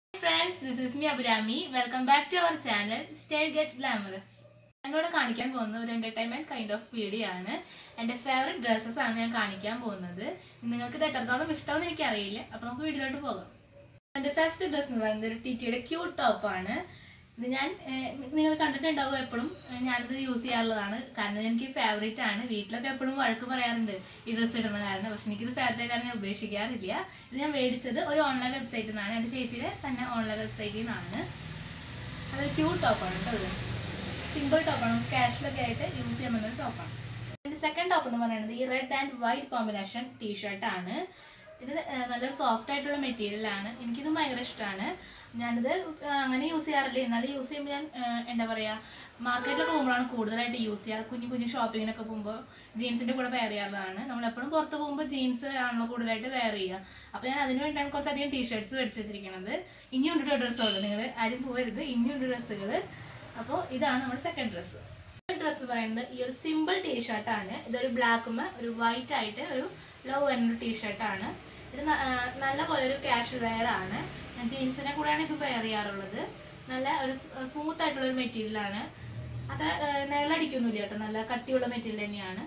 friends this is me Abhirami welcome back to our channel stay get glamorous എന്നോട് കാണിക്കാൻ പോകുന്ന ഒരു എന്റർടൈൻമെന്റ് കൈൻഡ് ഓഫ് വീഡിയോ ആണ് എന്റെ ഫേവറേറ്റ് ഡ്രസ്സസ് ആണ് ഞാൻ കാണിക്കാൻ പോകുന്നത് നിങ്ങൾക്ക് ഇത് എത്രത്തോളം ഇഷ്ടമെന്ന് എനിക്കറിയില്ല അപ്പൊ നമുക്ക് വീഡിയോയിലോട്ട് പോകാം എന്റെ ഫസ്റ്റ് ഡ്രസ് എന്ന് പറയുന്നത് ഒരു ടിറ്റിയുടെ ക്യൂട്ട് ടോപ്പ് ആണ് ഇത് ഞാൻ ഏഹ്, നിങ്ങൾ കണ്ടിട്ടുണ്ടാവും എപ്പോഴും ഏഹ്, ഞാനിത് യൂസ് ചെയ്യാറുള്ളതാണ് കാരണം എനിക്ക് ഫേവറേറ്റ് ആണ് വീട്ടിലൊക്കെ എപ്പോഴും വഴക്ക് പറയാറുണ്ട് ഈ ഡ്രസ്സ് ഇടുന്ന കാരണം പക്ഷെ എനിക്കിത് ഫേവറേറ്റ് കാരണം ഞാൻ ഉപേക്ഷിക്കാറില്ല ഇത് ഞാൻ മേടിച്ചത് ഒരു ഓൺലൈൻ വെബ്സൈറ്റിൽ നിന്നാണ് എൻ്റെ ചേച്ചിയുടെ തന്നെ ഓൺലൈൻ വെബ്സൈറ്റിൽ നിന്നാണ് അത് ക്യൂട്ട് ടോപ്പാണ് കേട്ടോ ഇത് സിമ്പിൾ ടോപ്പാണ് ക്യാഷിലൊക്കെ ആയിട്ട് യൂസ് ചെയ്യാൻ പറ്റുന്ന ഒരു ടോപ്പാണ് എൻ്റെ സെക്കൻഡ് ടോപ്പ് എന്ന് പറയുന്നത് ഈ റെഡ് ആൻഡ് വൈറ്റ് കോമ്പിനേഷൻ ടീഷർട്ടാണ് ഇത് ഏഹ്, നല്ലൊരു സോഫ്റ്റ് ആയിട്ടുള്ള മെറ്റീരിയൽ ആണ് എനിക്കിത് ഭയങ്കര ഇഷ്ടമാണ് ഞാനിത് ഏഹ്, അങ്ങനെ യൂസ് ചെയ്യാറില്ല എന്നാലും യൂസ് ചെയ്യുമ്പോൾ ഞാൻ ഏഹ്, എന്താ പറയുക മാർക്കറ്റിലൊക്കെ പോകുമ്പോഴാണ് കൂടുതലായിട്ട് യൂസ് ചെയ്യുക കുഞ്ഞു കുഞ്ഞു ഷോപ്പിങ്ങിനൊക്കെ പോകുമ്പോൾ ജീൻസിൻ്റെ കൂടെ വെയർ ചെയ്യാറുള്ളതാണ് നമ്മളെപ്പോഴും പുറത്ത് പോകുമ്പോൾ ജീൻസ് ആണല്ലോ കൂടുതലായിട്ട് വെയർ ചെയ്യുക അപ്പോൾ ഞാൻ അതിന് വേണ്ടിയാണ് കുറച്ചധികം ടീഷർട്ട്സ് മേടിച്ച് വെച്ചിരിക്കുന്നത് ഇനിയുണ്ട് ഡ്രസ്സുകൾ നിങ്ങൾ ആരും പോകരുത് ഇനിയുണ്ട് ഡ്രസ്സുകൾ അപ്പോൾ ഇതാണ് നമ്മുടെ സെക്കൻഡ് ഡ്രസ്സ് ഡ്രസ്സ് പറയുന്നത് ഈ ഒരു സിമ്പിൾ ടീഷർട്ടാണ് ഇതൊരു ബ്ലാക്കുമ്മ ഒരു വൈറ്റ് ആയിട്ട് ഒരു ലവ് എന്നൊരു ടീഷർട്ടാണ് ഇത് ന- ആ, നല്ല പോലെ ഒരു ക്യാഷ് വെയർ ആണ് ഞാൻ ജീൻസിനെ കൂടെയാണ് ഇത് വെയർ ചെയ്യാറുള്ളത് നല്ല ഒരു സ്മൂത്ത് ആയിട്ടുള്ള ഒരു മെറ്റീരിയൽ ആണ് അത്ര ആ, നിഴലടിക്കൊന്നുമില്ല കേട്ടോ നല്ല കട്ടിയുള്ള മെറ്റീരിയൽ തന്നെയാണ്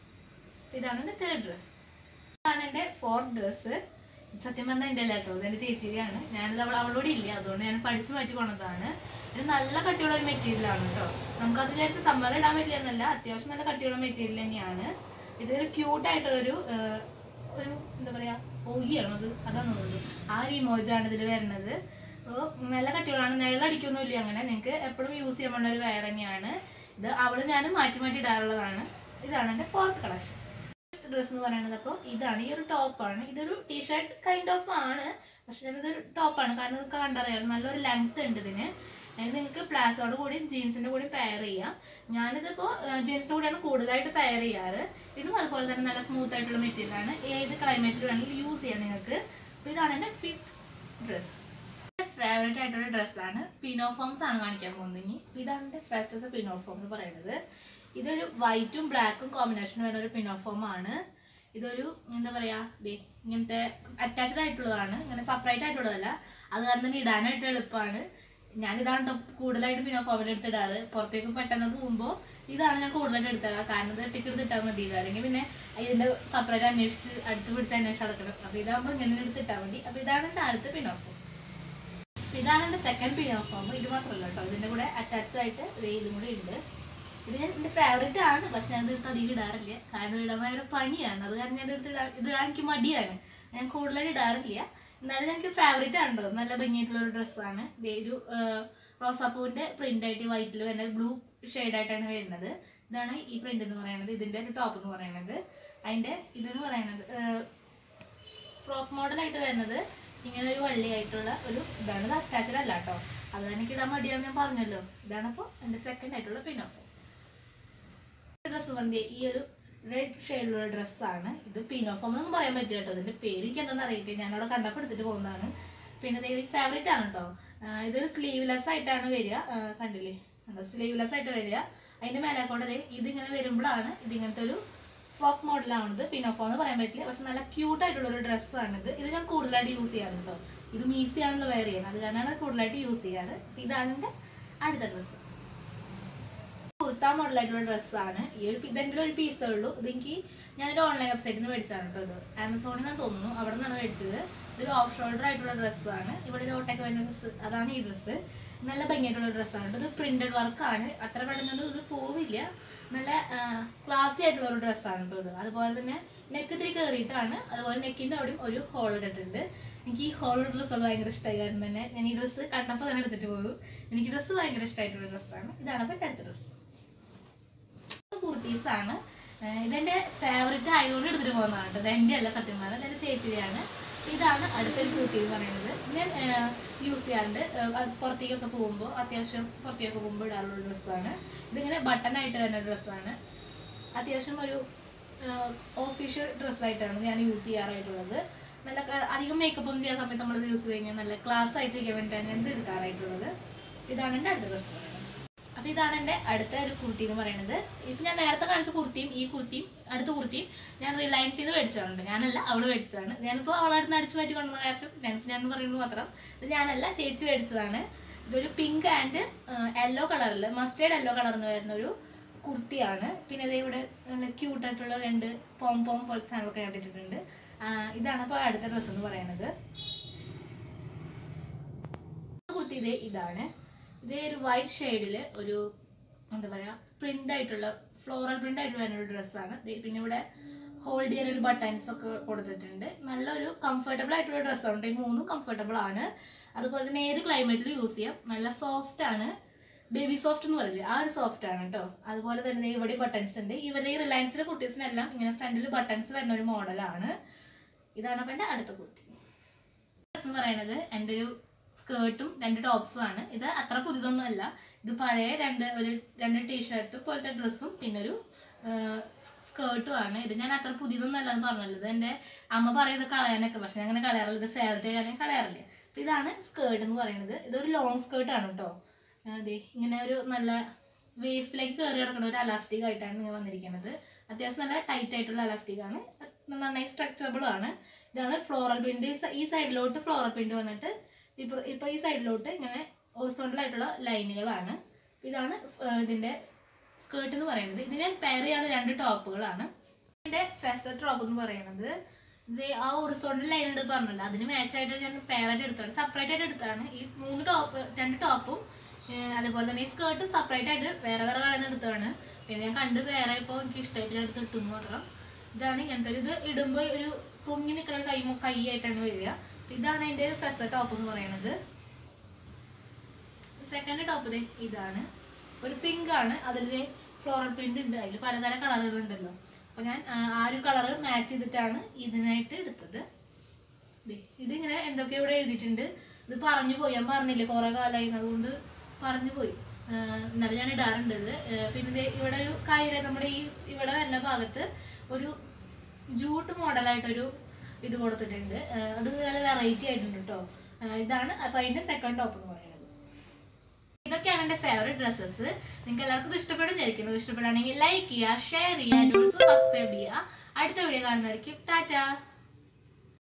ഇതാണ് എൻ്റെ തേർഡ് ഡ്രസ്സ് ഇതാണ് എൻ്റെ ഫോർത്ത് ഡ്രസ്സ് സത്യം പറഞ്ഞാൽ എൻ്റെ അല്ല കേട്ടോ ഇതെൻ്റെ ചേച്ചിയാണ് ഞാനിത് അവൾ അവളോട് ഇല്ല അതുകൊണ്ട് ഞാൻ പഠിച്ചു മാറ്റി കൊണ്ടതാണ് ഇത് നല്ല കട്ടിയുള്ള ഒരു മെറ്റീരിയൽ ആണ് കേട്ടോ നമുക്കത് വിചാരിച്ച് സമ്മർ ഇടാൻ പറ്റില്ല എന്നല്ല അത്യാവശ്യം നല്ല കട്ടിയുള്ള മെറ്റീരിയൽ തന്നെയാണ് ഇതൊരു ക്യൂട്ടായിട്ടുള്ളൊരു ഒരു എന്താ പറയാ ഓയിയാണോ അത് അതാണ് തോന്നുന്നത് ആ ഒരു ഇമോജാണ് ഇതിൽ വരുന്നത് അപ്പോൾ നല്ല കട്ടികളാണ് നിഴലടിക്കൊന്നുമില്ല അങ്ങനെ നിങ്ങൾക്ക് എപ്പോഴും യൂസ് ചെയ്യാൻ പറ്റുന്ന ഒരു വയർ തന്നെയാണ് ഇത് അവള് ഞാനും മാറ്റി മാറ്റി ഇടാറുള്ളതാണ് ഇതാണ് എൻ്റെ ഫോർത്ത് കളക്ഷൻ ഡ്രസ് എന്ന് പറയുന്നത് അപ്പോൾ ഇതാണ് ഈ ഒരു ടോപ്പാണ് ഇതൊരു ടീഷർട്ട് കൈൻഡ് ഓഫ് ആണ് പക്ഷെ ഞാനിതൊരു ടോപ്പാണ് കാരണം നിങ്ങൾക്ക് കണ്ടറിയാം നല്ലൊരു ലെങ്ത് ഉണ്ട് ഇതിന് ഇത് നിങ്ങൾക്ക് പ്ലാസോടെ കൂടിയും ജീൻസിന്റെ കൂടിയും പെയർ ചെയ്യാം ഞാനിതിപ്പോൾ ജീൻസിന്റെ കൂടെയാണ് കൂടുതലായിട്ട് പെയർ ചെയ്യാറ് ഇതും അതുപോലെ തന്നെ നല്ല സ്മൂത്ത് ആയിട്ടുള്ള മെറ്റീരിയൽ ആണ് ഏത് ക്ലൈമറ്റിൽ വേണമെങ്കിലും യൂസ് ചെയ്യാം നിങ്ങൾക്ക് അപ്പോൾ ഇതാണ് എൻ്റെ ഫിഫ്ത്ത് ഡ്രസ്സ് ഫേവറേറ്റ് ആയിട്ടുള്ള ഡ്രസ്സാണ് പിനോഫോംസ് ആണ് കാണിക്കാൻ പോകുന്നത് ഇനി ഇതാണ് എൻ്റെ ഫസ്റ്റസ് പിനോഫോം എന്ന് പറയുന്നത് ഇതൊരു വൈറ്റും ബ്ലാക്കും കോമ്പിനേഷൻ വരുന്ന ഒരു പിനോഫോം ആണ് ഇതൊരു എന്താ പറയാ ദേ ഇങ്ങനത്തെ അറ്റാച്ച്ഡ് ആയിട്ടുള്ളതാണ് ഇങ്ങനെ സെപ്പറേറ്റ് ആയിട്ടുള്ളതല്ല അത് കാരണം തന്നെ ഇടാനായിട്ട് എളുപ്പമാണ് ഞാൻ ഇതാണ് ട്ടോ കൂടുതലായിട്ട് പിനോഫോമിൽ എടുത്തിടാറ് പുറത്തേക്ക് പെട്ടെന്ന് പോകുമ്പോൾ ഇതാണ് ഞാൻ കൂടുതലായിട്ട് എടുത്തത് കാരണം ഇത് ടിക്കറ്റ് എടുത്തിട്ടാൽ മതി അല്ലെങ്കിൽ പിന്നെ ഇതിന്റെ സെപ്പറേറ്റ് അന്വേഷിച്ച് അടുത്ത് പിടിച്ച് അന്വേഷിച്ച് നടക്കണം അപ്പൊ ഇതാകുമ്പോൾ ഇങ്ങനെ എടുത്തിട്ടാൽ മതി അപ്പൊ ഇതാണ് എൻ്റെ അടുത്ത പിനോഫോം അപ്പൊ ഇതാണ് എൻ്റെ സെക്കൻഡ് പിനോഫോം ഇത് മാത്രമല്ല കേട്ടോ ഇതിന്റെ കൂടെ അറ്റാച്ച്ഡ് ആയിട്ട് വെയിലും കൂടെ ഉണ്ട് ഇത് ഞാൻ എൻ്റെ ഫേവറേറ്റ് ആണ് പക്ഷെ ഞാൻ ഇത് അധികം ഇടാറില്ല കാരണം ഇത് ഇടാൻ ഭയങ്കര പണിയാണ് അത് കാരണം ഞാൻ എടുത്ത് ഇടാൻ ഇത് ഇടാൻ എനിക്ക് മടിയാണ് ഞാൻ കൂടുതലായിട്ട് ഇടാറില്ല എന്നാലും എനിക്ക് ഫേവറേറ്റ് ആണ് കേട്ടോ നല്ല ഭംഗിയായിട്ടുള്ള ഒരു ഡ്രസ്സാണ് ഒരു റോസാപ്പൂവിന്റെ പ്രിന്റ് ആയിട്ട് വൈറ്റിൽ വരുന്ന ബ്ലൂ ആയിട്ടാണ് വരുന്നത് ഇതാണ് ഈ പ്രിന്റ് എന്ന് പറയുന്നത് ഇതിന്റെ ഒരു ടോപ്പ് എന്ന് പറയുന്നത് അതിന്റെ ഇതെന്ന് പറയുന്നത് ഫ്രോക്ക് മോഡലായിട്ട് വരുന്നത് ഇങ്ങനെ ഒരു വള്ളിയായിട്ടുള്ള ഒരു ഇതാണ് ഇത് അറ്റാച്ച്ഡ് അല്ല കേട്ടോ അത് എനിക്ക് ഇടാൻ മടിയാന്ന് ഞാൻ പറഞ്ഞല്ലോ ഇതാണ് അപ്പോൾ എൻ്റെ സെക്കൻഡ് ആയിട്ടുള്ള പിന്നോഫ് ഡ്രസ്സ് പറഞ്ഞ ഈ ഒരു റെഡ് ഷെയ്ഡിലുള്ള ഡ്രസ്സാണ് ഇത് പിനോഫോം എന്നൊന്നും പറയാൻ പറ്റില്ല കേട്ടോ ഇതിന്റെ പേര് എനിക്ക് എന്താണെന്ന് അറിയില്ല ഞാൻ അവിടെ കണ്ടപ്പോൾ എടുത്തിട്ട് പോകുന്നതാണ് പിന്നെ ഇത് എനിക്ക് ഫേവറേറ്റ് ആണ് കേട്ടോ ആ, ഇതൊരു സ്ലീവ്ലെസ് ആയിട്ടാണ് വരിക ആ, കണ്ടില്ലേ സ്ലീവ്ലെസ് ആയിട്ട് വരിക അതിന്റെ മേലെ കൊണ്ട് ദേ ഇതിങ്ങനെ വരുമ്പോഴാണ് ഇതിങ്ങനത്തെ ഒരു ഫ്രോക്ക് മോഡലാവുന്നത് പിനോഫോം എന്ന് പറയാൻ പറ്റില്ല പക്ഷെ നല്ല ക്യൂട്ട് ആയിട്ടുള്ള ഒരു ഡ്രസ്സാണ് ഇത് ഇത് ഞാൻ കൂടുതലായിട്ട് യൂസ് ചെയ്യാറുണ്ട് കേട്ടോ ഇത് ഈസി ആണല്ലോ വെയർ ചെയ്യാൻ അത് കാരണമാണ് കൂടുതലായിട്ട് യൂസ് ചെയ്യാറ് അപ്പൊ ഇതാണ് എൻ്റെ അടുത്ത ഡ്രസ്സ് കുർത്ത മോഡലായിട്ടുള്ള ഡ്രസ്സാണ് ഈ ഒരു ഇതെന്റെ ഒരു പീസേ ഉള്ളൂ ഇതെനിക്ക് ഞാനൊരു ഓൺലൈൻ വെബ്സൈറ്റിൽ നിന്ന് മേടിച്ചാണ് കേട്ടോ ഇത് ആമസോണിൽ നിന്ന് തോന്നുന്നു അവിടെ നിന്നാണ് മേടിച്ചത് ഇതൊരു ഓഫ് ഷോൾഡർ ആയിട്ടുള്ള ഡ്രസ്സാണ് ഇവിടെ ഒരു ഓട്ടൊക്കെ വരുന്ന ഡ്രസ്സ് അതാണ് ഈ ഡ്രസ്സ് നല്ല ഭംഗിയായിട്ടുള്ള ഡ്രസ്സാണ് ഇത് പ്രിന്റഡ് വർക്കാണ് അത്ര പെട്ടെന്ന് ഇത് പോവില്ല നല്ല ക്ലാസി ആയിട്ടുള്ള ഒരു ഡ്രസ്സാണ് കേട്ടോ ഇത് അതുപോലെ തന്നെ നെക്ക് ഇത്തിരി കയറിയിട്ടാണ് അതുപോലെ നെക്കിന്റെ അവിടെയും ഒരു ഹോൾ ഇട്ടിട്ടുണ്ട് എനിക്ക് ഈ ഹോൾ ഡ്രസ്സ് ഭയങ്കര ഇഷ്ടമായി കാരണം തന്നെ ഞാൻ ഈ ഡ്രസ്സ് കണ്ടപ്പോൾ തന്നെ എടുത്തിട്ട് പോകും എനിക്ക് ഡ്രസ്സ് ഭയങ്കര ഇഷ്ടമായിട്ടുള്ള ഡ്രസ്സാണ് ഇതാണ് അപ്പോൾ എൻ്റെ അടുത്ത ഡ്രസ്സ് കുർത്തീസ് ആണ് ഇതെന്റെ ഫേവററ്റ് ആയതുകൊണ്ട് എടുത്തിട്ട് പോകുന്നതാണ് കേട്ടോ ഇത് എൻ്റെ അല്ല സത്യം പറഞ്ഞാൽ ഇതെന്റെ ചേച്ചിയാണ് ഇതാണ് അടുത്തൊരു കുർത്തി എന്ന് പറയുന്നത് ഞാൻ യൂസ് ചെയ്യാറുണ്ട് ഏഹ്, അത് പുറത്തേക്കൊക്കെ പോകുമ്പോൾ അത്യാവശ്യം പുറത്തേക്കൊക്കെ പോകുമ്പോൾ ഇടാറുള്ള ഡ്രസ്സാണ് ഇതിങ്ങനെ ബട്ടൺ ആയിട്ട് വരുന്ന ഡ്രസ്സാണ് അത്യാവശ്യം ഒരു ഓഫീഷ്യൽ ഡ്രസ്സായിട്ടാണ് ഞാൻ യൂസ് ചെയ്യാറായിട്ടുള്ളത് നല്ല ക- അധികം മേക്കപ്പ് ഒന്നും ചെയ്യാൻ സമയത്ത് നമ്മളിത് യൂസ് ചെയ്ത് കഴിഞ്ഞാൽ നല്ല ക്ലാസ് ആയിട്ടിരിക്കാൻ വേണ്ടിയിട്ടാണ് ഞാൻ ഇത് എടുക്കാറായിട്ടുള്ളത് ഇതാണ് എൻ്റെ അടുത്ത ഡ്രസ്സ് പറയുന്നത് അപ്പൊ ഇതാണ് എന്റെ അടുത്ത ഒരു കുർത്തി എന്ന് പറയുന്നത് ഇപ്പൊ ഞാൻ നേരത്തെ കാണിച്ച കുർത്തിയും ഈ കുർത്തിയും അടുത്ത കുർത്തിയും ഞാൻ റിലയൻസിൽ നിന്ന് മേടിച്ചതാണ് ഞാനല്ല അവള് മേടിച്ചതാണ് ഞാനിപ്പോ അവളെ അടുത്ത് അടിച്ചു മാറ്റി കൊണ്ടുവന്ന കാരണം ഞാൻ ഞാൻ പറയുന്നത് മാത്രം ഇത് ഞാനല്ല ചേച്ചി മേടിച്ചതാണ് ഇതൊരു പിങ്ക് ആൻഡ് യെല്ലോ കളറിൽ മസ്റ്റേർഡ് യെല്ലോ കളറിന് വരുന്ന ഒരു കുർത്തിയാണ് പിന്നെ ഇത് ഇവിടെ ക്യൂട്ട് ആയിട്ടുള്ള രണ്ട് പോം പോം പോലത്തെ സാധനങ്ങളൊക്കെ കണ്ടിട്ടുണ്ട് ഇതാണ് അപ്പോൾ അടുത്ത ഡ്രസ്സ് എന്ന് പറയുന്നത് കുർത്തി ഇത് ഇതാണ് ഇത് ഒരു വൈറ്റ് ഷെയ്ഡിൽ ഒരു എന്താ പറയാ പ്രിന്റ് ആയിട്ടുള്ള ഫ്ലോറൽ പ്രിന്റ് ആയിട്ട് വരുന്ന ഒരു ഡ്രസ്സാണ് പിന്നെ ഇവിടെ ഹോൾഡ് ചെയ്യാൻ ഒരു ബട്ടൺസ് ഒക്കെ കൊടുത്തിട്ടുണ്ട് നല്ലൊരു കംഫർട്ടബിൾ ആയിട്ടുള്ള ഡ്രസ്സാണ് ഈ മൂന്നും കംഫർട്ടബിൾ ആണ് അതുപോലെ തന്നെ ഏത് ക്ലൈമറ്റിൽ യൂസ് ചെയ്യാം നല്ല സോഫ്റ്റ് ആണ് ബേബി സോഫ്റ്റ് എന്ന് പറയില്ലേ ആ ഒരു സോഫ്റ്റ് ആണ് കേട്ടോ അതുപോലെ തന്നെ ദേ ഇവിടെ ബട്ടൺസ് ഉണ്ട് ഇവരുടെ ഈ റിലയൻസിലെ കുർത്തീസിനെല്ലാം ഇങ്ങനെ ഫ്രണ്ടിൽ ബട്ടൺസ് വരുന്ന ഒരു മോഡലാണ് ഇതാണ് അപ്പം എൻ്റെ അടുത്ത കുർത്തി ഡ്രസ് എന്ന് പറയുന്നത് എൻ്റെ ഒരു സ്കേർട്ടും രണ്ട് ടോപ്സും ആണ് ഇത് അത്ര പുതിയതൊന്നും അല്ല ഇത് പഴയ രണ്ട് ഒരു രണ്ട് ടീഷർട്ട് പോലത്തെ ഡ്രസ്സും പിന്നെ ഒരു സ്കേർട്ടും ആണ് ഇത് ഞാൻ അത്ര പുതിയതൊന്നും അല്ല എന്ന് പറഞ്ഞല്ലോ ഇത് എൻ്റെ അമ്മ പറയുന്നത് കളയാനൊക്കെ പക്ഷെ ഞാൻ അങ്ങനെ കളയാറില്ല ഇത് ഫേവറേറ്റ് ഞാൻ കളയാറില്ല അപ്പൊ ഇതാണ് സ്കേർട്ട് എന്ന് പറയുന്നത് ഇതൊരു ലോങ് സ്കേർട്ട് ആണ് കേട്ടോ അതെ ഇങ്ങനെ ഒരു നല്ല വേസ്റ്റിലേക്ക് കയറി കിടക്കുന്ന ഒരു അലാസ്റ്റിക് ആയിട്ടാണ് ഇങ്ങനെ വന്നിരിക്കുന്നത് അത്യാവശ്യം നല്ല ടൈറ്റ് ആയിട്ടുള്ള അലാസ്റ്റിക് ആണ് നന്നായി സ്ട്രക്ചറബിൾ ആണ് ഇതാണ് ഫ്ലോറൽ പ്രിന്റ് ഈ സൈഡിലോട്ട് ഫ്ലോറൽ പ്രിന്റ് വന്നിട്ട് ഇപ്പൊ ഇപ്പൊ ഈ സൈഡിലോട്ട് ഇങ്ങനെ ഹോറിസോണ്ടൽ ആയിട്ടുള്ള ലൈനുകളാണ് ഇതാണ് ഫ്- ഇതിന്റെ സ്കേർട്ട് എന്ന് പറയുന്നത് ഇതിന് പെയർ ചെയ്യാണ് രണ്ട് ടോപ്പുകളാണ് ഇതിന്റെ ഫെസ്റ്റർ ടോപ്പ് എന്ന് പറയുന്നത് ഇത് ആ ഹൊറിസോണ്ടൽ ലൈൻ ഉണ്ട് പറഞ്ഞല്ലോ അതിന് മാച്ച് ആയിട്ട് ഞാൻ പെയർ ആയിട്ട് എടുത്താണ് സെപ്പറേറ്റ് ആയിട്ട് എടുത്താണ് ഈ മൂന്ന് ടോപ്പ് രണ്ട് ടോപ്പും ഏഹ് അതുപോലെ തന്നെ ഈ സ്കേർട്ടും സെപ്പറേറ്റ് ആയിട്ട് വേറെ വേറെ കടയിൽ നിന്ന് എടുത്തതാണ് പിന്നെ ഞാൻ കണ്ട് വേറെ ഇപ്പോൾ എനിക്ക് ഇഷ്ടമായിട്ട് ഞാൻ എടുത്ത് ഇട്ടുന്നു മാത്രം ഇതാണ് ഇങ്ങനത്തെ ഒരു ഇത് ഇടുമ്പോൾ ഒരു പൊങ്ങി നിൽക്കുന്ന കൈ കൈ ആയിട്ടാണ് വരിക അപ്പൊ ഇതാണ് അതിന്റെ ഫെസ്റ്റർ ടോപ്പ് എന്ന് പറയുന്നത് സെക്കൻഡ് ടോപ്പ് ദേ ഇതാണ് ഒരു പിങ്ക് ആണ് അതിൽ ഫ്ലോറൽ പ്രിന്റ് ഉണ്ട് അതിൽ പലതരം കളറുകൾ ഉണ്ടല്ലോ അപ്പൊ ഞാൻ ആ, ആ ഒരു കളർ മാച്ച് ചെയ്തിട്ടാണ് ഇതിനായിട്ട് എടുത്തത് ദേ, ഇതിങ്ങനെ എന്തൊക്കെ ഇവിടെ എഴുതിയിട്ടുണ്ട് ഇത് പറഞ്ഞു പോയി ഞാൻ പറഞ്ഞില്ലേ കുറെ കാലമായി അതുകൊണ്ട് പറഞ്ഞു പോയി ആ, എന്നാലും ഞാൻ ഇടാറുണ്ട് ഇത് ആ, പിന്നെ ദേ ഇവിടെ ഒരു കയ്യില് നമ്മുടെ ഈ ഇവിടെ വരുന്ന ഭാഗത്ത് ഒരു ജൂട്ട് മോഡലായിട്ടൊരു ഇത് കൊടുത്തിട്ടുണ്ട് ആ, അത് നല്ല വെറൈറ്റി ആയിട്ടുണ്ട് കേട്ടോ ഇതാണ് അപ്പൊ അതിന്റെ സെക്കൻഡ് ടോപ്പ് എന്ന് പറയുന്നത് ഇതൊക്കെയാണ് എന്റെ ഫേവറേറ്റ് ഡ്രസ്സസ് നിങ്ങൾക്ക് എല്ലാവർക്കും ഇത് ഇഷ്ടപ്പെടും വിചാരിക്കുന്നു ഇഷ്ടപ്പെടുകയാണെങ്കിൽ ലൈക്ക് ചെയ്യുക ഷെയർ ചെയ്യുക ആൻഡ് ഓൾസോ സബ്സ്ക്രൈബ് ചെയ്യുക അടുത്ത വീഡിയോ കാണുന്നതായിരിക്കും ടാറ്റ